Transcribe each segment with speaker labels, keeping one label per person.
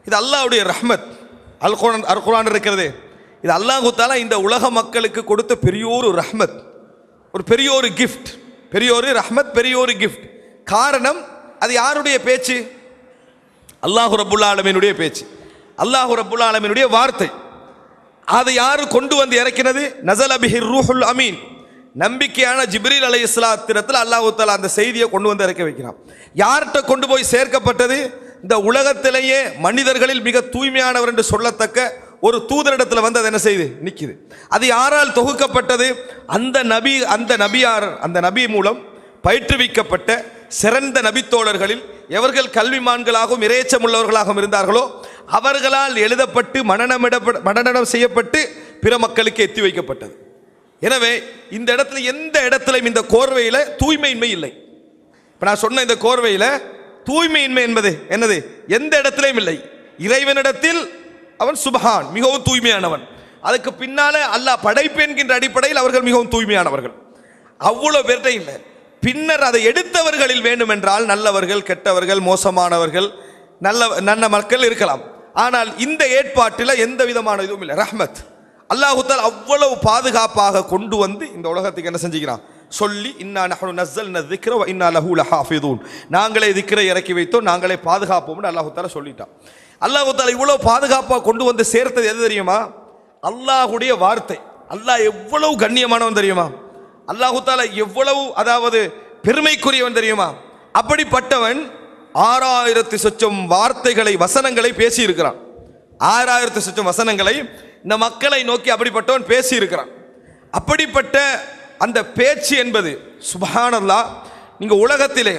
Speaker 1: இது அல்லாஹ்வுடைய ரஹ்மத் அல் குரான் அல் குரான் இருக்கிறது இது அல்லாஹ் தாலா இந்த உலக மக்களுக்கு கொடுத்த பெரியோரு ரஹ்மத் ஒரு பெரிய ஒரு கிஃப்ட் பெரிய ஒரு ரஹ்மத் பெரிய ஒரு கிஃப்ட் காரணம் அது யாருடைய பேச்சு அல்லாஹு ரப்புல் ஆலமீனுடைய பேச்சு அல்லாஹு ரப்புல் ஆலமீனுடைய வார்த்தை அதை யாரு கொண்டு வந்து இறக்கினது நசல் அபிஹிர் ரூஹுல் அமீன் நம்பிக்கையான ஜிப்ரீல் அலை இஸ்லாத்திரத்தில் அல்லாஹு தாலா அந்த செய்தியை கொண்டு வந்து இறக்க வைக்கிறான் யார்கிட்ட கொண்டு போய் சேர்க்கப்பட்டது இந்த உலகத்திலேயே மனிதர்களில் மிக தூய்மையானவர் என்று சொல்லத்தக்க ஒரு தூதரிடத்தில் வந்து அது என்ன செய்யுது நிற்குது அது யாரால் தொகுக்கப்பட்டது அந்த நபி அந்த நபியார் அந்த நபி மூலம் பயிற்றுவிக்கப்பட்ட சிறந்த நபித்தோழர்களில் எவர்கள் கல்விமான்களாகவும் இறையச்சம் உள்ளவர்களாகவும் இருந்தார்களோ அவர்களால் எழுதப்பட்டு மனநமிடப்ப மனநடம் செய்யப்பட்டு பிற மக்களுக்கு எத்தி வைக்கப்பட்டது எனவே இந்த இடத்துல எந்த இடத்திலும் இந்த கோர்வையில் தூய்மையின்மை இல்லை இப்போ நான் சொன்ன இந்த கோர்வையில் தூய்மையின்மை என்பது என்னது எந்த இடத்திலையும் இல்லை இறைவனிடத்தில் அவன் சுபஹான் மிகவும் தூய்மையானவன் அதுக்கு பின்னால அல்லாஹ் படைப்பு என்கின்ற அடிப்படையில் அவர்கள் மிகவும் தூய்மையானவர்கள் அவ்வளோ பேர்கிட்ட இல்லை பின்னர் அதை எடுத்தவர்களில் வேண்டுமென்றால் நல்லவர்கள் கெட்டவர்கள் மோசமானவர்கள் நல்ல நல்ல மக்கள் இருக்கலாம் ஆனால் இந்த ஏற்பாட்டில் எந்த விதமான இதுவும் இல்லை ரஹ்மத் அல்லாஹுத்தால் அவ்வளவு பாதுகாப்பாக கொண்டு வந்து இந்த உலகத்துக்கு என்ன செஞ்சுக்கிறான் சொல்லி இன்னா நஹனு நஸ்ஸல்ன திக்ர வ இன்னா லஹு லஹாஃபிதூன் நாங்களே திக்ரை இறக்கி வைத்தோம் நாங்களே பாதுகாப்போம்னு அல்லாஹு தாலா சொல்லிட்டான் அல்லாஹு தாலா இவ்வளவு பாதுகாப்பாக கொண்டு வந்து சேர்த்தது எது தெரியுமா அல்லாஹுடைய வார்த்தை அல்லாஹ் எவ்வளவு கண்ணியமானவன் தெரியுமா அல்லாஹு தாலா எவ்வளவு அதாவது பெருமைக்குரியவன் தெரியுமா அப்படிப்பட்டவன் ஆறாயிரத்து சொச்சம் வார்த்தைகளை வசனங்களை பேசி இருக்கிறான் ஆறாயிரத்து சொச்சம் வசனங்களை இந்த மக்களை நோக்கி அப்படிப்பட்டவன் பேசி இருக்கிறான் அப்படிப்பட்ட அந்த பேச்சு என்பது சுபஹானல்லா நீங்க உலகத்திலே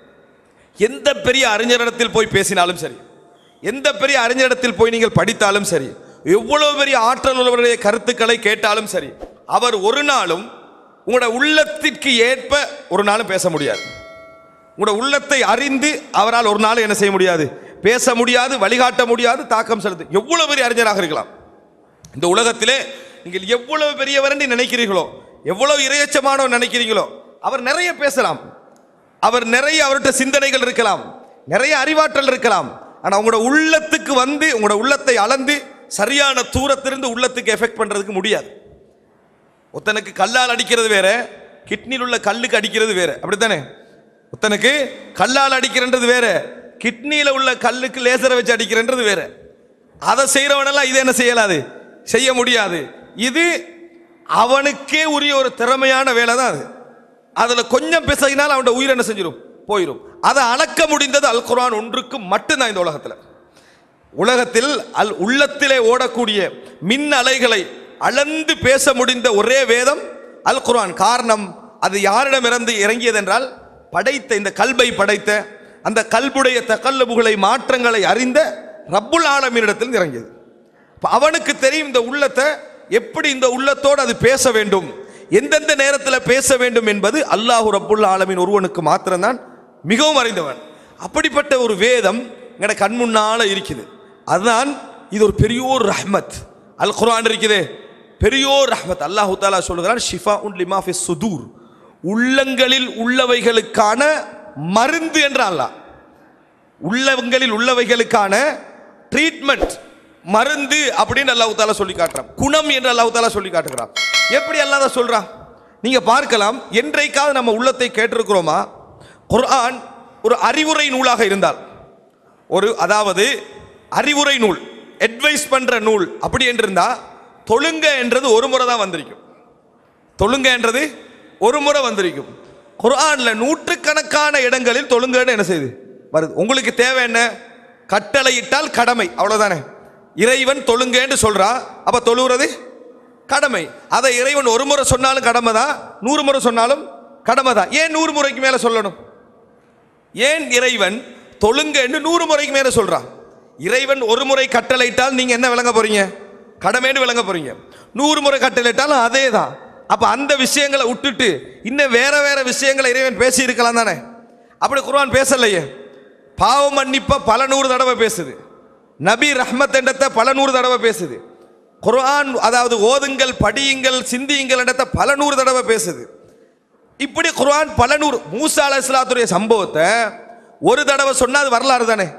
Speaker 1: எந்த பெரிய அறிஞரிடத்தில் போய் பேசினாலும் சரி எந்த பெரிய அறிஞரிடத்தில் போய் நீங்கள் படித்தாலும் சரி எவ்வளவு பெரிய ஆற்றல் உள்ளவருடைய கருத்துக்களை கேட்டாலும் சரி அவர் ஒரு நாளும் உங்களோட உள்ளத்திற்கு ஏற்ப ஒரு நாளும் பேச முடியாது உங்களோட உள்ளத்தை அறிந்து அவரால் ஒரு நாள் என்ன செய்ய முடியாது பேச முடியாது வழிகாட்ட முடியாது தாக்கம் செலுத்து எவ்வளவு பெரிய அறிஞராக இருக்கலாம் இந்த உலகத்திலே நீங்கள் எவ்வளவு பெரியவர் என்று நினைக்கிறீர்களோ எவ்வளவு இரையச்சமானவர் நினைக்கிறீங்களோ அவர் நிறைய பேசலாம் அவர் நிறைய அவர்கிட்ட சிந்தனைகள் இருக்கலாம் நிறைய அறிவாற்றல் இருக்கலாம் ஆனா உங்களோட உள்ளத்துக்கு வந்து உங்களோட உள்ளத்தை அளந்து சரியான தூரத்திலிருந்து உள்ளத்துக்கு எஃபெக்ட் பண்றதுக்கு முடியாது ஒருத்தனுக்கு கல்லால் அடிக்கிறது வேற கிட்னியில் உள்ள கல்லுக்கு அடிக்கிறது வேற அப்படித்தானே ஒருத்தனுக்கு கல்லால் அடிக்கிறன்றது வேற கிட்னியில் உள்ள கல்லுக்கு லேசரை வச்சு அடிக்கிறன்றது வேற அதை செய்கிறவனெல்லாம் இது என்ன செய்யலாது செய்ய முடியாது இது அவனுக்கே உரிய ஒரு திறமையான வேலை தான் அது அதில் கொஞ்சம் பிசகினால் அவனோட உயிர் என்ன செஞ்சிடும் போயிடும் அதை அளக்க முடிந்தது அல் குர்ஆன் ஒன்றுக்கு மட்டும்தான் இந்த உலகத்தில் உலகத்தில் அல் உள்ளத்திலே ஓடக்கூடிய மின் அலைகளை அளந்து பேச முடிந்த ஒரே வேதம் அல் குர்ஆன் காரணம் அது யாரிடமிருந்து இறங்கியது என்றால் படைத்த இந்த கல்பை படைத்த அந்த கல்புடைய தகல்லபுகளை மாற்றங்களை அறிந்த ரப்புல் ஆலமீனிடத்தில் இறங்கியது அப்ப அவனுக்கு தெரியும் இந்த உள்ளத்தை எப்படி இந்த உள்ளத்தோடு அது பேச வேண்டும் எந்தெந்த நேரத்தில் பேச வேண்டும் என்பது அல்லாஹு ரப்புல் ஆலமீன் ஒருவனுக்கு மாத்திரம்தான் மிகவும் அறிந்தவன் அப்படிப்பட்ட ஒரு வேதம் எங்கட கண் முன்னால இருக்குது அதுதான் இது ஒரு பெரியோர் ரஹ்மத் அல் குர்ஆன் இருக்குதே பெரியோர் ரஹ்மத் அல்லாஹு தாலா சொல்லுகிறான் ஷிஃபா உன் லிமா ஃபி சுதூர் உள்ளங்களில் உள்ளவைகளுக்கான மருந்து என்று அல்லாஹ் உள்ளவங்களில் உள்ளவைகளுக்கான ட்ரீட்மெண்ட் மருந்து அப்படின்னு அல்லாஹ் தாலா சொல்லி காட்டுறான் குணம் என்று அல்லாஹ் தாலா சொல்லி காட்டுகிறான் எப்படி அல்லாஹ் அதை சொல்றான் நீங்க பார்க்கலாம் என்றைக்காவது நம்ம உள்ளத்தை கேட்டிருக்கிறோமா குர்ஆன் ஒரு அறிவுரை நூலாக இருந்தால் ஒரு அதாவது அறிவுரை நூல் அட்வைஸ் பண்ற நூல் அப்படி என்று இருந்தா தொழுங்க என்றது ஒரு முறை தான் வந்திருக்கும் தொழுங்க என்றது ஒரு முறை வந்திருக்கும் குர்ஆன்ல நூற்றுக்கணக்கான இடங்களில் தொழுங்கன்னு என்ன செய்யுது வருது உங்களுக்கு தேவை என்ன கட்டளையிட்டால் கடமை அவ்வளவுதானே இறைவன் தொழுங்கன்னு சொல்றா அப்ப தொழுகிறது கடமை அதை இறைவன் ஒரு முறை சொன்னாலும் கடமை தான் நூறு முறை சொன்னாலும் கடமை தான் ஏன் நூறு முறைக்கு மேல சொல்லணும் ஏன் இறைவன் தொழுங்கன்னு நூறு முறைக்கு மேல சொல்றான் இறைவன் ஒரு முறை கட்டளையிட்டால் நீங்க என்ன விளங்க போறீங்க கடமைன்னு விளங்க போறீங்க நூறு முறை கட்டளையிட்டாலும் அதே தான் அப்ப அந்த விஷயங்களை விட்டுட்டு இன்னும் வேற வேற விஷயங்களை இறைவன் பேசி இருக்கலாம் தானே அப்படி குர்ஆன் பேசலையே பாவ மன்னிப்ப பல நூறு தடவை பேசுது நபி ரஹ்மத் என்றத்தை பல நூறு தடவை பேசுது குர்ஆன் அதாவது ஓதுங்கள் படியுங்கள் சிந்தியுங்கள் என்றத்தை பல நூறு தடவை பேசுது இப்படி குர்ஆன் பல நூறு மூசா அலைஹிஸ்ஸலாத்துடைய சம்பவத்தை ஒரு தடவை சொன்னா அது வரலாறு தானே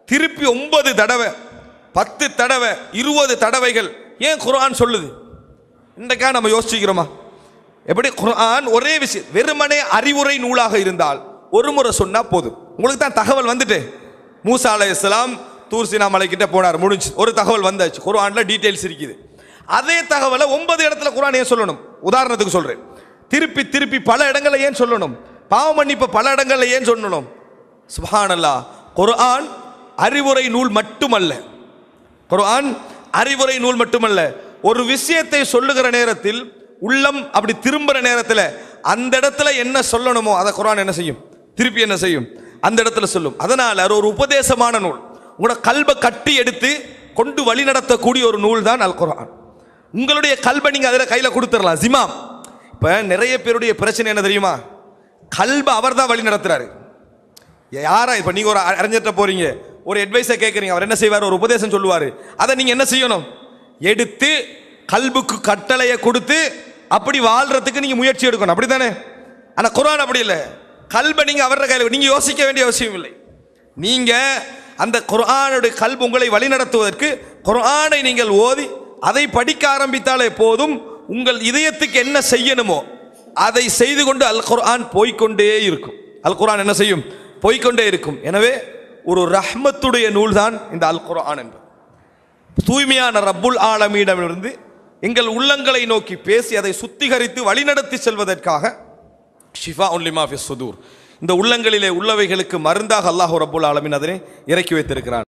Speaker 1: திருப்பி ஒன்பது தடவை பத்து தடவை இருபது தடவைகள் ஏன் குர்ஆன் சொல்லுது இன்றைக்கா நம்ம யோசிச்சுக்கிறோமா எப்படி குர்ஆன் ஒரே விஷயம் வெறுமனே அறிவுரை நூலாக இருந்தால் ஒரு முறை சொன்னா போதும் உங்களுக்கு தான் தகவல் வந்துட்டு மூசா அலைஹிஸ்ஸலாம் தூர் சீனா மலைக்கிட்ட போனார் முடிஞ்சு ஒரு தகவல் வந்தாச்சு குர்ஆன்ல டீடைல்ஸ் இருக்குது அதே தகவலை ஒன்பது இடத்துல குர்ஆன் ஏன் சொல்லணும் உதாரணத்துக்கு சொல்றேன் திருப்பி திருப்பி பல இடங்கள்ல ஏன் சொல்லணும் பாவ மன்னிப்பு பல இடங்கள்ல ஏன் சொல்லணும் சுப்ஹானல்லாஹ் குர்ஆன் அறிவுரை நூல் மட்டுமல்ல குர்ஆன் அறிவுரை நூல் மட்டுமல்ல ஒரு விஷயத்தை சொல்லுகிற நேரத்தில் உள்ளம் அப்படி திரும்புற நேரத்தில் அந்த இடத்துல என்ன சொல்லணுமோ அதை குர்ஆன் என்ன செய்யும் திருப்பி என்ன செய்யும் அந்த இடத்துல சொல்லும் அதனால அது ஒரு உபதேசமான நூல் உங்களோட கல்வை கட்டி எடுத்து கொண்டு வழி நடத்தக்கூடிய ஒரு நூல் தான் அல் குர்ஆன் உங்களுடைய கல்வை நீங்க அதில் கையில கொடுத்துடலாம் ஜிமாம் இப்ப நிறைய பேருடைய பிரச்சனை என்ன தெரியுமா கல்வை அவர் தான் வழி நடத்துறாரு யாரா இப்ப நீங்க ஒரு அ- அறிஞர்கிட்ட போறீங்க ஒரு அட்வைஸை கேட்குறீங்க அவர் என்ன செய்வார் ஒரு உபதேசம் சொல்லுவார் அதை நீங்க என்ன செய்யணும் எடுத்து கல்புக்கு கட்டளையை கொடுத்து அப்படி வாழ்றதுக்கு நீங்க முயற்சி எடுக்கணும் அப்படிதானே ஆனா குர்ஆன் அப்படி இல்லை கல்பை நீங்க அவരുടെ கையில் நீங்க யோசிக்க வேண்டிய அவசியம் இல்லை நீங்க அந்த குர்ஆனுடைய கல்பு உங்களை வழிநடத்துவதற்கு குர்ஆனை நீங்கள் ஓதி அதை படிக்க ஆரம்பித்தாலே போதும் உங்கள் இதயத்துக்கு என்ன செய்யணுமோ அதை செய்து கொண்டு அல் குர்ஆன் போய்க்கொண்டே இருக்கும் அல் குர்ஆன் என்ன செய்யும் போய்க்கொண்டே இருக்கும் எனவே ஒரு ரஹ்மத்துடைய நூல்தான் இந்த அல் குர்ஆன் என்பது தூய்மையான ரப்புல் ஆலமீடமிருந்து எங்கள் உள்ளங்களை நோக்கி பேசி அதை சுத்திகரித்து வழிநடத்தி செல்வதற்காக ஷிஃபா உன்லிமா ஃபி சுதூர் இந்த உள்ளங்களிலே உள்ளவைகளுக்கு மருந்தாக அல்லாஹ் ரப்புல் ஆலமீன் அதனை இறக்கி வைத்திருக்கிறான்